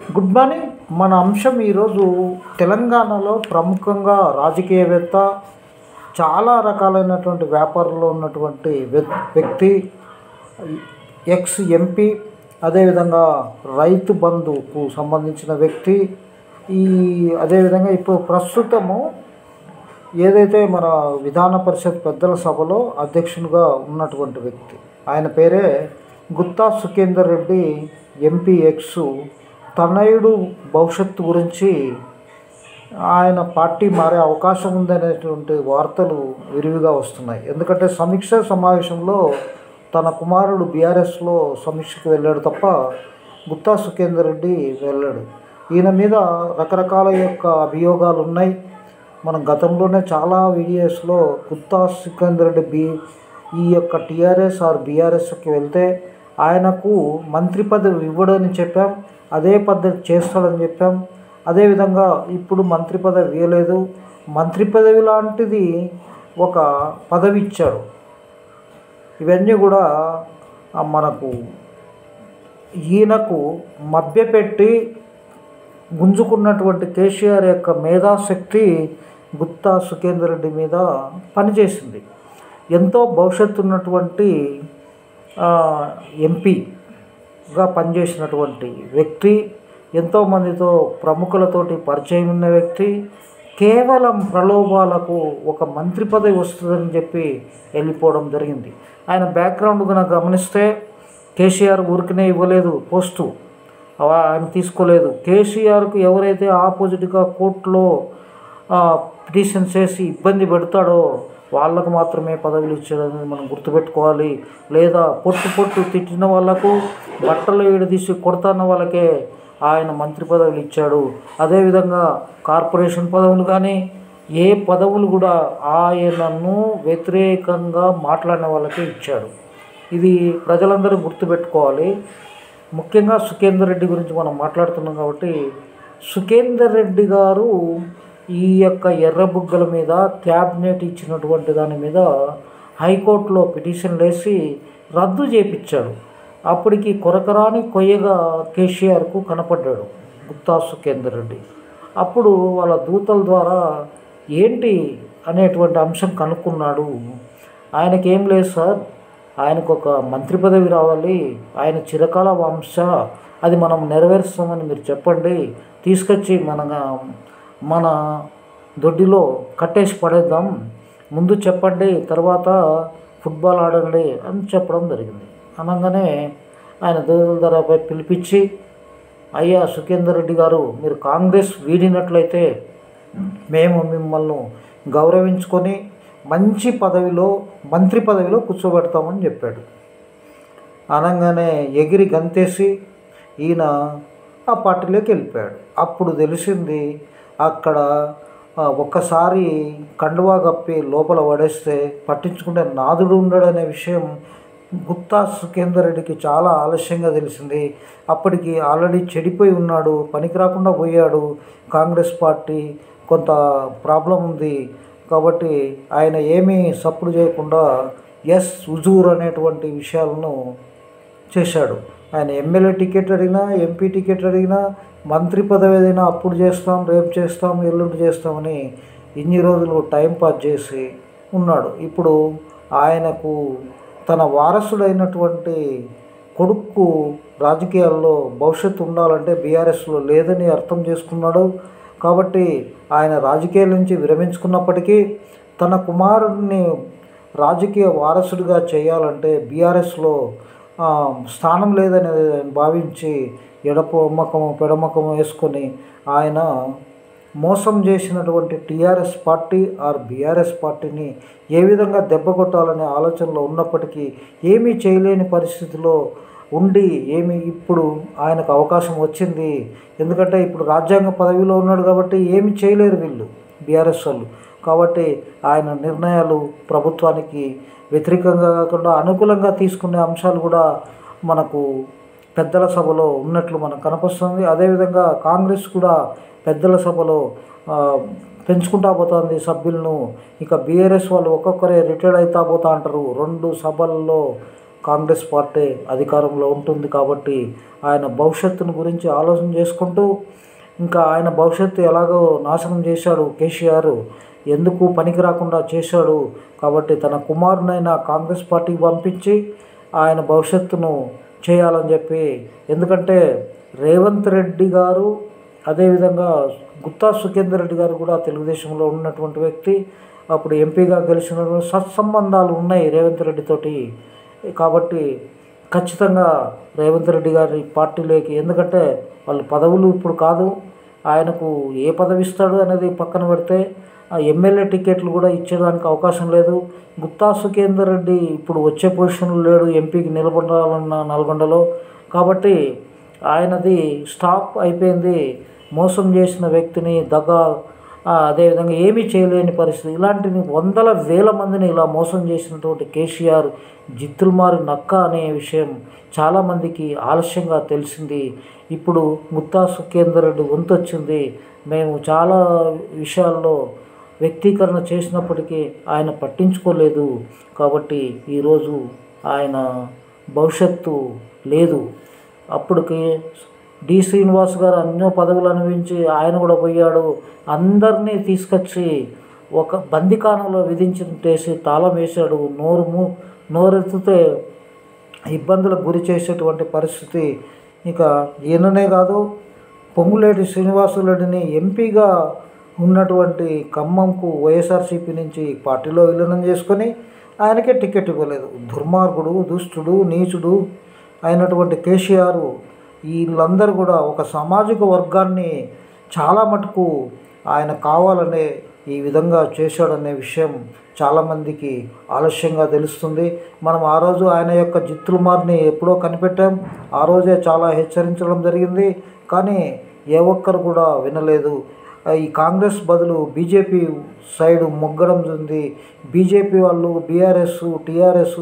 good morning మన అంశం ఈరోజు తెలంగాణలో ప్రముఖంగా రాజకీయవేత్త చాలా రకాలైనటువంటి వ్యాపారంలో ఉన్నటువంటి వ్యక్- వ్యక్తి ఎక్స్ ఎంపీ అదేవిధంగా రైతు బంధుకు సంబంధించిన వ్యక్తి ఈ అదేవిధంగా ఇప్పుడు ప్రస్తుతము ఏదైతే మన విధాన పరిషత్ పెద్దల సభలో అధ్యక్షునిగా ఉన్నటువంటి వ్యక్తి ఆయన పేరే గుత్తా సుఖేందర్ రెడ్డి ఎంపీ ఎక్స్ తనయుడు భవిష్యత్తు గురించి ఆయన పార్టీ మారే అవకాశం ఉందనేటువంటి వార్తలు విరివిగా వస్తున్నాయి ఎందుకంటే సమీక్ష సమావేశంలో తన కుమారుడు బీఆర్ఎస్లో సమీక్షకు వెళ్ళాడు తప్ప గుత్తా సుఖేందర్ రెడ్డి వెళ్ళాడు ఈయన మీద రకరకాల యొక్క అభియోగాలు ఉన్నాయి మనం గతంలోనే చాలా వీడియోస్లో గుత్తా సుఖేందర్ రెడ్డి బి ఈ యొక్క టీఆర్ఎస్ ఆర్ బీఆర్ఎస్కి వెళ్తే ఆయనకు మంత్రి పదవి ఇవ్వడని చెప్పాం అదే పద్ధతి చేస్తాడని చెప్పాం అదేవిధంగా ఇప్పుడు మంత్రి పదవి ఇవ్వలేదు మంత్రి పదవి లాంటిది ఒక పదవి ఇచ్చాడు ఇవన్నీ కూడా ఆ, మనకు ఈయనకు మభ్యపెట్టి గుంజుకున్నటువంటి కేసీఆర్ యొక్క మేధాశక్తి గుత్తా సుఖేందర్ రెడ్డి మీద పనిచేసింది ఎంతో భవిష్యత్తు ఉన్నటువంటి ఆ, ఎంపీగా పనిచేసినటువంటి వ్యక్తి ఎంతోమందితో ప్రముఖులతోటి పరిచయం ఉన్న వ్యక్తి కేవలం ప్రలోభాలకు ఒక మంత్రి పదవి వస్తుందని చెప్పి వెళ్ళిపోవడం జరిగింది ఆయన బ్యాక్గ్రౌండ్ కనుక గమనిస్తే కేసీఆర్ ఊరికనే ఇవ్వలేదు పోస్టు అవ- ఆయన తీసుకోలేదు కేసీఆర్కు ఎవరైతే ఆపోజిట్గా కోర్టులో పిటిషన్ చేసి ఇబ్బంది పెడతాడో వాళ్ళకు మాత్రమే పదవులు ఇచ్చాడని మనం గుర్తుపెట్టుకోవాలి లేదా పొట్టు పొట్టు తిట్టిన వాళ్ళకు బట్టలు విడదీసి కొడతాన్న వాళ్ళకే ఆయన మంత్రి పదవులు ఇచ్చాడు అదేవిధంగా కార్పొరేషన్ పదవులు కానీ ఏ పదవులు కూడా ఆయనను వ్యతిరేకంగా మాట్లాడిన వాళ్ళకే ఇచ్చాడు ఇది ప్రజలందరూ గుర్తుపెట్టుకోవాలి ముఖ్యంగా సుఖేందర్ రెడ్డి గురించి మనం మాట్లాడుతున్నాం కాబట్టి సుఖేందర్ రెడ్డి గారు ఈ యొక్క ఎర్ర బుగ్గల మీద క్యాబినెట్ ఇచ్చినటువంటి దాని మీద హైకోర్టులో పిటిషన్ వేసి రద్దు చేపించాడు అప్పటికి కొరకరాని కొయ్యగా కేసీఆర్కు కనపడ్డాడు గుత్తా సుఖేందర్ రెడ్డి అప్పుడు వాళ్ళ దూతల ద్వారా ఏంటి అనేటువంటి అంశం కనుక్కున్నాడు ఆయనకేం లేదు సార్ ఆయనకు ఒక మంత్రి పదవి రావాలి ఆయన చిరకాల వంశ అది మనం నెరవేరుస్తామని మీరు చెప్పండి తీసుకొచ్చి మన మన దొడ్డిలో కట్టేసి పడేద్దాం ముందు చెప్పండి తర్వాత ఫుట్బాల్ ఆడండి అని చెప్పడం జరిగింది అనగానే ఆయన దూదల ధరపై పిలిపించి అయ్యా సుఖేందర్ రెడ్డి గారు మీరు కాంగ్రెస్ వీడినట్లయితే మేము మిమ్మల్ని గౌరవించుకొని మంచి పదవిలో మంత్రి పదవిలో కూర్చోబెడతామని చెప్పాడు అనగానే ఎగిరి గంతేసి ఈయన ఆ పార్టీలోకి వెళ్ళిపోయాడు అప్పుడు తెలిసింది అక్కడ ఆ, ఒక్కసారి కండువా కప్పి లోపల పడేస్తే పట్టించుకుంటే నాదుడు ఉండడనే విషయం గుత్తా సుఖేందర్ రెడ్డికి చాలా ఆలస్యంగా తెలిసింది అప్పటికి ఆల్రెడీ చెడిపోయి ఉన్నాడు పనికి రాకుండా పోయాడు కాంగ్రెస్ పార్టీ కొంత ప్రాబ్లం ఉంది కాబట్టి ఆయన ఏమీ సప్పుడు చేయకుండా ఎస్ హుజూర్ అనేటువంటి విషయాలను చేశాడు ఆయన ఎమ్మెల్యే టికెట్ అడిగినా ఎంపీ టికెట్ అడిగినా మంత్రి పదవి ఏదైనా అప్పుడు చేస్తాం రేపు చేస్తాం ఎల్లుండి చేస్తామని ఇన్ని రోజులు టైం పాస్ చేసి ఉన్నాడు ఇప్పుడు ఆయనకు తన వారసుడైనటువంటి కొడుకు రాజకీయాల్లో భవిష్యత్తు ఉండాలంటే బీఆర్ఎస్లో లేదని అర్థం చేసుకున్నాడు కాబట్టి ఆయన రాజకీయాల నుంచి విరమించుకున్నప్పటికీ తన కుమారుడిని రాజకీయ వారసుడిగా చేయాలంటే బీఆర్ఎస్లో స్థానం లేదని భావించి ఎడపమ్మకము పెడమకము వేసుకొని ఆయన మోసం చేసినటువంటి టీఆర్ఎస్ పార్టీ ఆర్ బీఆర్ఎస్ పార్టీని ఏ విధంగా దెబ్బ కొట్టాలనే ఆలోచనలో ఉన్నప్పటికీ ఏమీ చేయలేని పరిస్థితిలో ఉండి ఏమి ఇప్పుడు ఆయనకు అవకాశం వచ్చింది ఎందుకంటే ఇప్పుడు రాజ్యాంగ పదవిలో ఉన్నాడు కాబట్టి ఏమి చేయలేరు వీళ్ళు బీఆర్ఎస్ వాళ్ళు కాబట్టి ఆయన నిర్ణయాలు ప్రభుత్వానికి వ్యతిరేకంగా కాకుండా అనుకూలంగా తీసుకునే అంశాలు కూడా మనకు పెద్దల సభలో ఉన్నట్లు మనకు కనిపిస్తుంది అదేవిధంగా కాంగ్రెస్ కూడా పెద్దల సభలో ఆ, పెంచుకుంటా పోతుంది సభ్యులను ఇక బీఆర్ఎస్ వాళ్ళు ఒక్కొక్కరే రిటైర్డ్ అవుతా పోతా అంటారు రెండు సభల్లో కాంగ్రెస్ పార్టీ అధికారంలో ఉంటుంది కాబట్టి ఆయన భవిష్యత్తును గురించి ఆలోచన చేసుకుంటూ ఇంకా ఆయన భవిష్యత్తు ఎలాగో నాశనం చేశాడు కేసీఆర్ ఎందుకు పనికి రాకుండా చేశాడు కాబట్టి తన కుమారునైనా కాంగ్రెస్ పార్టీకి పంపించి ఆయన భవిష్యత్తును చేయాలని చెప్పి ఎందుకంటే రేవంత్ రెడ్డి గారు అదేవిధంగా గుత్తా సుఖేందర్ రెడ్డి గారు కూడా తెలుగుదేశంలో ఉన్నటువంటి వ్యక్తి అప్పుడు ఎంపీగా గెలిచిన సత్సంబంధాలు ఉన్నాయి రేవంత్ రెడ్డితోటి కాబట్టి ఖచ్చితంగా రేవంత్ రెడ్డి గారి పార్టీలోకి ఎందుకంటే వాళ్ళు పదవులు ఇప్పుడు కాదు ఆయనకు ఏ పదవి ఇస్తాడు అనేది పక్కన పెడితే ఆ ఎమ్మెల్యే టికెట్లు కూడా ఇచ్చేదానికి అవకాశం లేదు గుత్తా సుఖేందర్ రెడ్డి ఇప్పుడు వచ్చే పొజిషన్లో లేడు ఎంపీకి నిలబడాలన్న నల్గొండలో కాబట్టి ఆయనది స్టాప్ అయిపోయింది మోసం చేసిన వ్యక్తిని దగ్గ ఆ, అదేవిధంగా ఏమీ చేయలేని పరిస్థితి ఇలాంటి వందల వేల మందిని ఇలా మోసం చేసినటువంటి కేసీఆర్ జిత్తులమారి నక్క అనే విషయం చాలామందికి ఆలస్యంగా తెలిసింది ఇప్పుడు ముత్తా సుఖేందర్ రెడ్డి వంతు వచ్చింది మేము చాలా విషయాల్లో వ్యక్తీకరణ చేసినప్పటికీ ఆయన పట్టించుకోలేదు కాబట్టి ఈరోజు ఆయన భవిష్యత్తు లేదు అప్పటికి డి శ్రీనివాస్ గారు ఎన్నో పదవులు అనుభవించి ఆయన కూడా పోయాడు అందరినీ తీసుకొచ్చి ఒక బందికానంలో విధించేసి తాళం వేశాడు నోరు మూ నోరెత్తితే ఇబ్బందులకు గురి చేసేటువంటి పరిస్థితి ఇక ఈయననే కాదు పొంగులేటి శ్రీనివాసులరెడ్డిని ఎంపీగా ఉన్నటువంటి ఖమ్మంకు వైఎస్ఆర్సీపీ నుంచి పార్టీలో విలీనం చేసుకొని ఆయనకే టికెట్ ఇవ్వలేదు దుర్మార్గుడు దుష్టుడు నీచుడు అయినటువంటి కేసీఆర్ వీళ్ళందరూ కూడా ఒక సామాజిక వర్గాన్ని చాలా మటుకు ఆయన కావాలనే ఈ విధంగా చేశాడనే విషయం చాలామందికి ఆలస్యంగా తెలుస్తుంది మనం ఆ రోజు ఆయన యొక్క జిత్తులమార్ని ఎప్పుడో కనిపెట్టాం ఆ రోజే చాలా హెచ్చరించడం జరిగింది కానీ ఏ ఒక్కరు కూడా వినలేదు ఈ కాంగ్రెస్ బదులు బీజేపీ సైడ్ మొగ్గడం ఉంది బీజేపీ వాళ్ళు బీఆర్ఎస్ టీఆర్ఎస్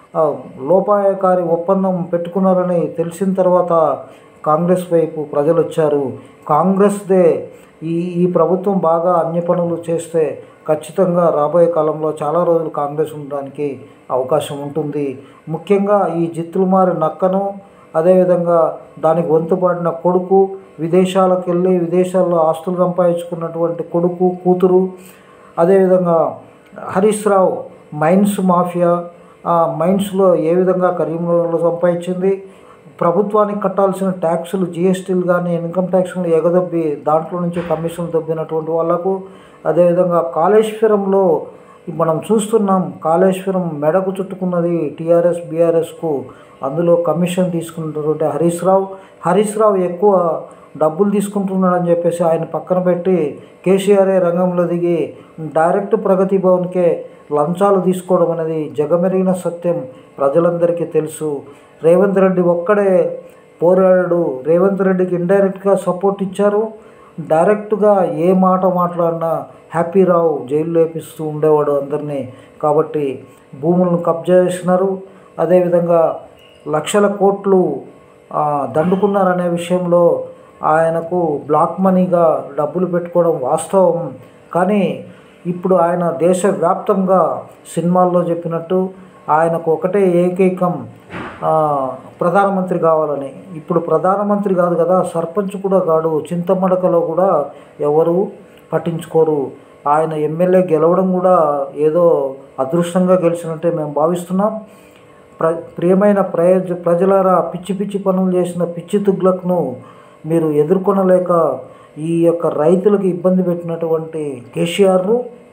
లోపాయకారి ఒప్పందం పెట్టుకున్నారని తెలిసిన తర్వాత కాంగ్రెస్ వైపు ప్రజలు వచ్చారు కాంగ్రెస్దే ఈ ఈ ప్రభుత్వం బాగా అన్ని పనులు చేస్తే ఖచ్చితంగా రాబోయే కాలంలో చాలా రోజులు కాంగ్రెస్ ఉండడానికి అవకాశం ఉంటుంది ముఖ్యంగా ఈ జిత్తులమారి నక్కను అదేవిధంగా దానికి వంతుపడిన కొడుకు విదేశాలకు వెళ్ళి విదేశాల్లో ఆస్తులు సంపాదించుకున్నటువంటి కొడుకు కూతురు అదేవిధంగా హరీష్ రావు మైన్స్ మాఫియా ఆ మైన్స్లో ఏ విధంగా కరీంనగర్లో సంపాదించింది ప్రభుత్వానికి కట్టాల్సిన ట్యాక్సులు జిఎస్టీలు కానీ ఇన్కమ్ ట్యాక్స్లు ఎగదొబ్బి దాంట్లో నుంచి కమిషన్లు దొబ్బినటువంటి వాళ్ళకు అదేవిధంగా కాళేశ్వరంలో మనం చూస్తున్నాం కాళేశ్వరం మెడకు చుట్టుకున్నది టీఆర్ఎస్ బీఆర్ఎస్కు అందులో కమిషన్ తీసుకున్నటువంటి హరీష్ రావు హరీష్ రావు ఎక్కువ డబ్బులు తీసుకుంటున్నాడని చెప్పేసి ఆయన పక్కన పెట్టి కేసీఆర్ఏ రంగంలో దిగి డైరెక్ట్ ప్రగతి భవన్కే లంచాలు తీసుకోవడం అనేది జగమెరిగిన సత్యం ప్రజలందరికీ తెలుసు రేవంత్ రెడ్డి ఒక్కడే పోరాడాడు రేవంత్ రెడ్డికి ఇండైరెక్ట్గా సపోర్ట్ ఇచ్చారు డైరెక్ట్గా ఏ మాట మాట్లాడినా హ్యాపీ రావు జైల్లో వేపిస్తూ ఉండేవాడు అందరినీ కాబట్టి భూములను కబ్జా చేసినారు అదేవిధంగా లక్షల కోట్లు ఆ, దండుకున్నారనే విషయంలో ఆయనకు బ్లాక్ మనీగా డబ్బులు పెట్టుకోవడం వాస్తవం కానీ ఇప్పుడు ఆయన దేశవ్యాప్తంగా సినిమాల్లో చెప్పినట్టు ఆయనకు ఒకటే ఏకైకం ఆ, ప్రధానమంత్రి కావాలని ఇప్పుడు ప్రధానమంత్రి కాదు కదా సర్పంచ్ కూడా కాడు చింతమడకలో కూడా ఎవరు పట్టించుకోరు ఆయన ఎమ్మెల్యే గెలవడం కూడా ఏదో అదృష్టంగా గెలిచినట్టే మేము భావిస్తున్నాం ప్ర ప్రియమైన ప్రయోజ ప్రజలారా పిచ్చి పిచ్చి పనులు చేసిన పిచ్చి తుగ్లక్ను మీరు ఎదుర్కొనలేక ఈ యొక్క రైతులకు ఇబ్బంది పెట్టినటువంటి కేసీఆర్ను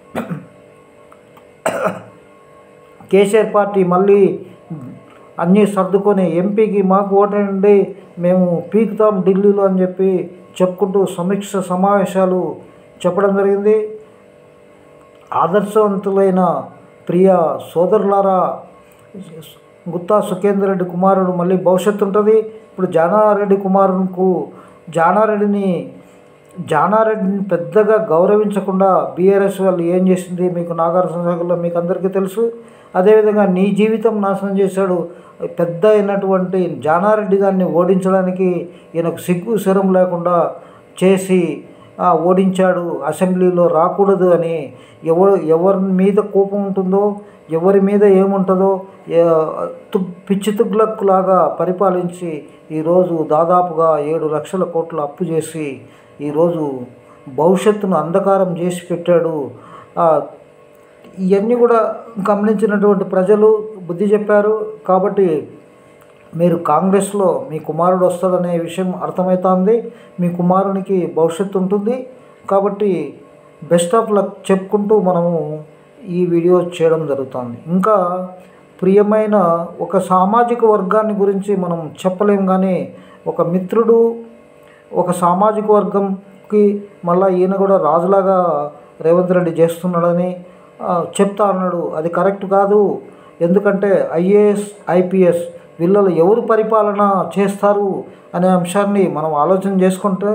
కేసీఆర్ పార్టీ మళ్ళీ అన్నీ సర్దుకొని ఎంపీకి మాకు ఓటేయండి మేము పీకుతాం ఢిల్లీలో అని చెప్పి చెప్పుకుంటూ సమీక్ష సమావేశాలు చెప్పడం జరిగింది ఆదర్శవంతులైన ప్రియ సోదరులారా గుత్తా సుఖేందర్ రెడ్డి కుమారుడు మళ్ళీ భవిష్యత్తు ఉంటుంది ఇప్పుడు జానారెడ్డి కుమారునికి జానారెడ్డిని జానారెడ్డిని పెద్దగా గౌరవించకుండా బీఆర్ఎస్ వాళ్ళు ఏం చేసింది మీకు నాగార్జున సాగర్లో మీకు అందరికీ తెలుసు అదేవిధంగా నీ జీవితం నాశనం చేశాడు పెద్ద అయినటువంటి జానారెడ్డి గారిని ఓడించడానికి ఈయనకు సిగ్గు శరం లేకుండా చేసి ఆ, ఓడించాడు అసెంబ్లీలో రాకూడదు అని ఎవరు ఎవరి మీద కోపం ఉంటుందో ఎవరి మీద ఏముంటుందో ఏ- తు- పిచ్చి తుగ్లక్కులాగా పరిపాలించి ఈరోజు దాదాపుగా ఏడు లక్షల కోట్ల అప్పు చేసి ఈరోజు భవిష్యత్తును అంధకారం చేసి పెట్టాడు ఆ, ఇవన్నీ కూడా గమనించినటువంటి ప్రజలు బుద్ధి చెప్పారు కాబట్టి మీరు కాంగ్రెస్లో మీ కుమారుడు వస్తాడనే విషయం అర్థమవుతుంది మీ కుమారునికి భవిష్యత్తు ఉంటుంది కాబట్టి బెస్ట్ ఆఫ్ లక్ చెప్పుకుంటూ మనము ఈ వీడియో చేయడం జరుగుతుంది ఇంకా ప్రియమైన ఒక సామాజిక వర్గాన్ని గురించి మనం చెప్పలేం కానీ ఒక మిత్రుడు ఒక సామాజిక వర్గంకి మళ్ళీ ఈయన కూడా రాజులాగా రేవంత్ రెడ్డి చేస్తున్నాడని ఆ, చెప్తా అన్నాడు అది కరెక్ట్ కాదు ఎందుకంటే ఐఏఎస్ ఐపీఎస్ వీళ్ళలో ఎవరు పరిపాలన చేస్తారు అనే అంశాన్ని మనం ఆలోచన చేసుకుంటే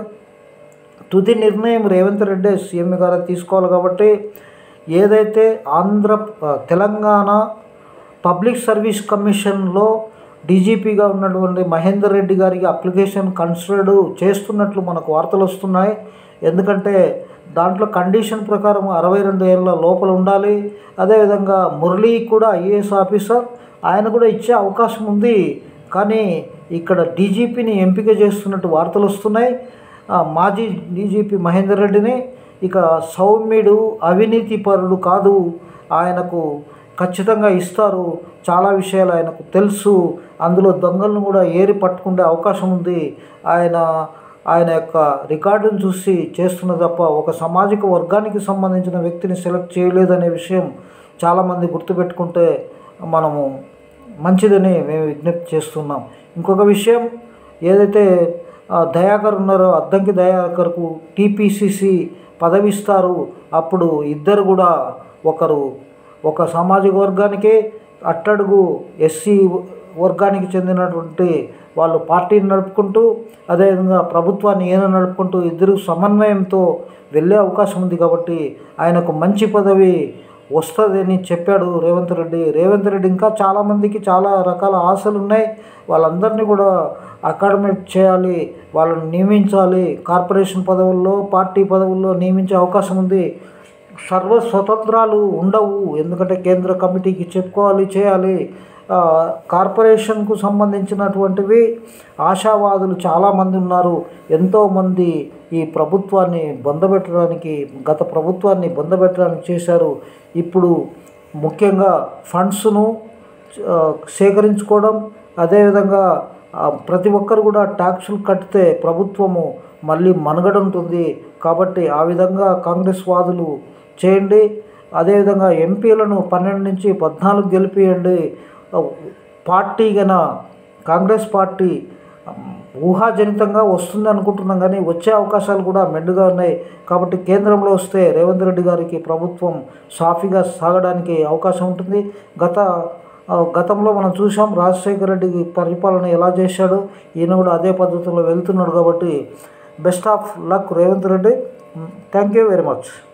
తుది నిర్ణయం రేవంత్ రెడ్డి సీఎం గారు తీసుకోవాలి కాబట్టి ఏదైతే ఆంధ్ర తెలంగాణ పబ్లిక్ సర్వీస్ కమిషన్లో డీజీపీగా ఉన్నటువంటి మహేందర్ రెడ్డి గారికి అప్లికేషన్ కన్సిడర్డ్ చేస్తున్నట్లు మనకు వార్తలు వస్తున్నాయి ఎందుకంటే దాంట్లో కండిషన్ ప్రకారం అరవై రెండు ఏళ్ళ లోపల ఉండాలి అదేవిధంగా మురళీ కూడా ఐఏఎస్ ఆఫీసర్ ఆయన కూడా ఇచ్చే అవకాశం ఉంది కానీ ఇక్కడ డీజీపీని ఎంపిక చేస్తున్నట్టు వార్తలు వస్తున్నాయి ఆ, మాజీ డీజీపీ మహేందర్ రెడ్డిని ఇక సౌమ్యుడు అవినీతి పరుడు కాదు ఆయనకు ఖచ్చితంగా ఇస్తారు చాలా విషయాలు ఆయనకు తెలుసు అందులో దొంగలను కూడా ఏరి పట్టుకునే అవకాశం ఉంది ఆయన ఆయన యొక్క రికార్డును చూసి చేస్తున్న తప్ప ఒక సామాజిక వర్గానికి సంబంధించిన వ్యక్తిని సెలెక్ట్ చేయలేదనే విషయం చాలామంది గుర్తుపెట్టుకుంటే మనము మంచిదని మేము విజ్ఞప్తి చేస్తున్నాం ఇంకొక విషయం ఏదైతే ఆ, దయాకర్ ఉన్నారో అద్దంకి దయాకర్కు టీపీసీసీ పదవి ఇస్తారు అప్పుడు ఇద్దరు కూడా ఒకరు ఒక సామాజిక వర్గానికి అట్టడుగు ఎస్సీ వర్గానికి చెందినటువంటి వాళ్ళు పార్టీని నడుపుకుంటూ అదేవిధంగా ప్రభుత్వాన్ని ఈయన నడుపుకుంటూ ఇద్దరు సమన్వయంతో వెళ్ళే అవకాశం ఉంది కాబట్టి ఆయనకు మంచి పదవి వస్తుందని చెప్పాడు రేవంత్ రెడ్డి రేవంత్ రెడ్డి ఇంకా చాలామందికి చాలా రకాల ఆశలు ఉన్నాయి వాళ్ళందరినీ కూడా అకాడమిక్ చేయాలి వాళ్ళని నియమించాలి కార్పొరేషన్ పదవుల్లో పార్టీ పదవుల్లో నియమించే అవకాశం ఉంది సర్వ స్వతంత్రాలు ఉండవు ఎందుకంటే కేంద్ర కమిటీకి చెప్పుకోవాలి చేయాలి ఆ, కార్పొరేషన్కు సంబంధించినటువంటివి ఆశావాదులు చాలామంది ఉన్నారు ఎంతోమంది ఈ ప్రభుత్వాన్ని బొందబెట్టడానికి గత ప్రభుత్వాన్ని బొందబెట్టడానికి చేశారు ఇప్పుడు ముఖ్యంగా ఫండ్స్ను ఆ, సేకరించుకోవడం అదేవిధంగా ఆ, ప్రతి ఒక్కరు కూడా ట్యాక్సులు కడితే ప్రభుత్వము మళ్ళీ మనుగడ ఉంటుంది కాబట్టి ఆ విధంగా కాంగ్రెస్ వాదులు చేయండి అదేవిధంగా ఎంపీలను పన్నెండు నుంచి పద్నాలుగు గెలిపియండి ఆ, పార్టీ గన కాంగ్రెస్ పార్టీ ఉమ్, ఊహాజనితంగా వస్తుంది అనుకుంటున్నాం కానీ వచ్చే అవకాశాలు కూడా మెండుగా ఉన్నాయి కాబట్టి కేంద్రంలో వస్తే రేవంత్ రెడ్డి గారికి ప్రభుత్వం సాఫీగా సాగడానికి అవకాశం ఉంటుంది గత ఆ, గతంలో మనం చూసాం రాజశేఖర రెడ్డి పరిపాలన ఎలా చేశాడో ఈయన కూడా అదే పద్ధతిలో వెళ్తున్నాడు కాబట్టి best of luck Revanth Reddy thank you very much